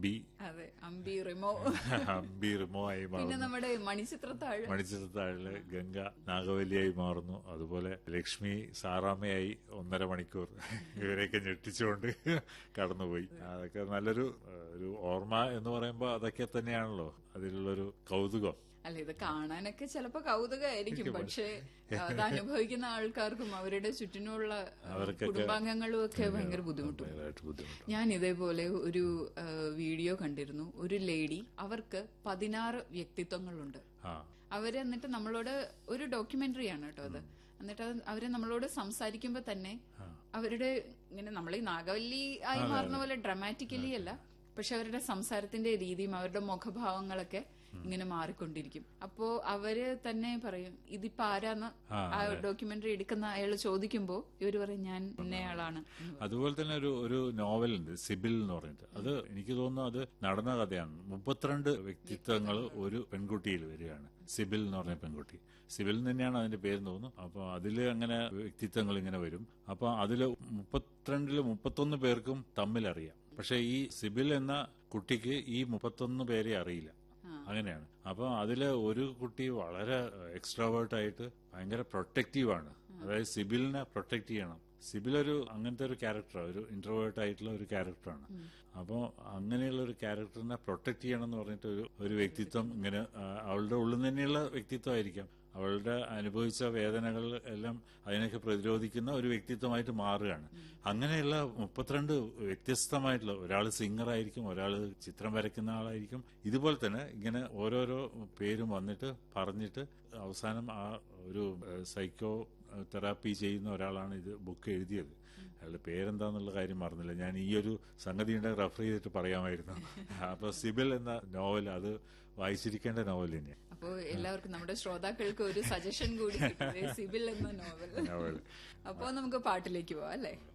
അമ്പി അതെ അമ്പി റിമോ അമ്പി റിമോ ആയി പിന്നെ മാറുന്നു നമ്മുടെ മണിച്ചിത്രത്താഴ് മണിച്ചിത്രത്താഴില് ഗംഗ നാഗവല്ലിയായി മാറുന്നു അതുപോലെ ലക്ഷ്മി സാറാമ്മയായി ഒന്നര മണിക്കൂർ ഇവരെയൊക്കെ ഞെട്ടിച്ചുകൊണ്ട് കടന്നുപോയി അതൊക്കെ നല്ലൊരു ഏഹ്, ഒരു ഓർമ്മ എന്ന് പറയുമ്പോൾ അതൊക്കെ തന്നെയാണല്ലോ അതിലുള്ളൊരു കൗതുകം അല്ല ഇത് കാണാനൊക്കെ ചിലപ്പോ കൗതുകമായിരിക്കും പക്ഷേ അത് അനുഭവിക്കുന്ന ആൾക്കാർക്കും അവരുടെ ചുറ്റിനുള്ള ആ, അവർക്കൊക്കെ കുടുംബാംഗങ്ങളും ഒക്കെ ഭയങ്കര ബുദ്ധിമുട്ടും ഭയങ്കരമായിട്ട് ബുദ്ധിമുട്ട് ഞാൻ ഇതേപോലെ ഒരു ആ, വീഡിയോ കണ്ടിരുന്നു ഒരു ലേഡി അവർക്ക് പതിനാറ് വ്യക്തിത്വങ്ങളുണ്ട് ആ അവര് എന്നിട്ട് നമ്മളോട് ഒരു ഡോക്യുമെന്ററി ആണ് കേട്ടോ അത് എന്നിട്ട് അത് അവര് നമ്മളോട് സംസാരിക്കുമ്പോ തന്നെ അവരുടെ ഇങ്ങനെ നമ്മൾ ഈ നാഗവല്ലി ആയി മാറുന്ന പോലെ ഡ്രമാറ്റിക്കലി അല്ല പക്ഷെ അവരുടെ സംസാരത്തിന്റെ രീതിയും അവരുടെ മുഖഭാവങ്ങളൊക്കെ ഇങ്ങനെ മാറിക്കൊണ്ടിരിക്കും അപ്പോ അവര് തന്നെ പറയും ഇതിപ്പോ ആരാന്ന് ആ ഡോക്യുമെന്ററി എടുക്കുന്ന അയാൾ ചോദിക്കുമ്പോ ഇവര് പറയും ഞാൻ ഇന്നയാളാണ് എന്ന് പറയും. അതുപോലെ തന്നെ ഒരു ഒരു നോവലുണ്ട് സിബിൽ എന്ന് പറഞ്ഞിട്ട് അത് എനിക്ക് തോന്നുന്നു അത് നടന്ന കഥയാണ് മുപ്പത്തിരണ്ട് വ്യക്തിത്വങ്ങൾ ഒരു പെൺകുട്ടിയിൽ വരികയാണ് സിബിൽ എന്ന് പറഞ്ഞ പെൺകുട്ടി സിബിൽ എന്ന് തന്നെയാണ് അതിന്റെ പേര് തോന്നുന്നു അപ്പൊ അതില് അങ്ങനെ വ്യക്തിത്വങ്ങൾ ഇങ്ങനെ വരും അപ്പൊ അതില് മുപ്പത്തിരണ്ടില് മുപ്പത്തൊന്ന് പേർക്കും തമ്മിൽ അറിയാം പക്ഷെ ഈ സിബിൽ എന്ന കുട്ടിക്ക് ഈ മുപ്പത്തൊന്ന് പേരെ അറിയില്ല അങ്ങനെയാണ് അപ്പൊ അതില് ഒരു കുട്ടി വളരെ എക്സ്ട്രാവേർട്ട് ആയിട്ട് ഭയങ്കര പ്രൊട്ടക്റ്റീവ് ആണ് അതായത് സിബിലിനെ പ്രൊട്ടക്ട് ചെയ്യണം സിബിൽ ഒരു അങ്ങനത്തെ ഒരു ക്യാരക്ടറാണ് ഒരു ഇൻട്രോവേർട്ട് ആയിട്ടുള്ള ഒരു ക്യാരക്ടറാണ് അപ്പോൾ അങ്ങനെയുള്ള ഒരു ക്യാരക്ടറിനെ പ്രൊട്ടക്ട് ചെയ്യണം എന്ന് പറഞ്ഞിട്ട് ഒരു ഒരു വ്യക്തിത്വം ഇങ്ങനെ ആ, അവളുടെ ഉള്ളിൽ നിന്ന് തന്നെയുള്ള വ്യക്തിത്വമായിരിക്കാം അവളുടെ അനുഭവിച്ച വേദനകൾ എല്ലാം അതിനൊക്കെ പ്രതിരോധിക്കുന്ന ഒരു വ്യക്തിത്വമായിട്ട് മാറുകയാണ് അങ്ങനെയുള്ള മുപ്പത്തിരണ്ട് വ്യത്യസ്തമായിട്ടുള്ള ഒരാൾ സിംഗർ ആയിരിക്കും ഒരാൾ ചിത്രം വരയ്ക്കുന്ന ആളായിരിക്കും ഇതുപോലെ തന്നെ ഇങ്ങനെ ഓരോരോ പേരും വന്നിട്ട് പറഞ്ഞിട്ട് അവസാനം ആ ഒരു സൈക്കോ തെറാപ്പി ചെയ്യുന്ന ഒരാളാണ് ഇത് ബുക്ക് എഴുതിയത് അയാളുടെ പേരെന്താന്നുള്ള കാര്യം മറന്നില്ല ഞാൻ ഈ ഒരു സംഗതിയുടെ റെഫർ ചെയ്തിട്ട് പറയാമായിരുന്നു അപ്പൊ സിബിൽ എന്ന നോവൽ അത് വായിച്ചിരിക്കേണ്ട നോവൽ തന്നെയാണ് അപ്പോ എല്ലാവർക്കും നമ്മുടെ ശ്രോതാക്കൾക്ക് ഒരു സജഷൻ കൂടി കിട്ടുന്നത് സിബിൽ എന്ന നോവൽ നോവൽ അപ്പോ നമുക്ക് പാട്ടിലേക്ക് പോവാം അല്ലേ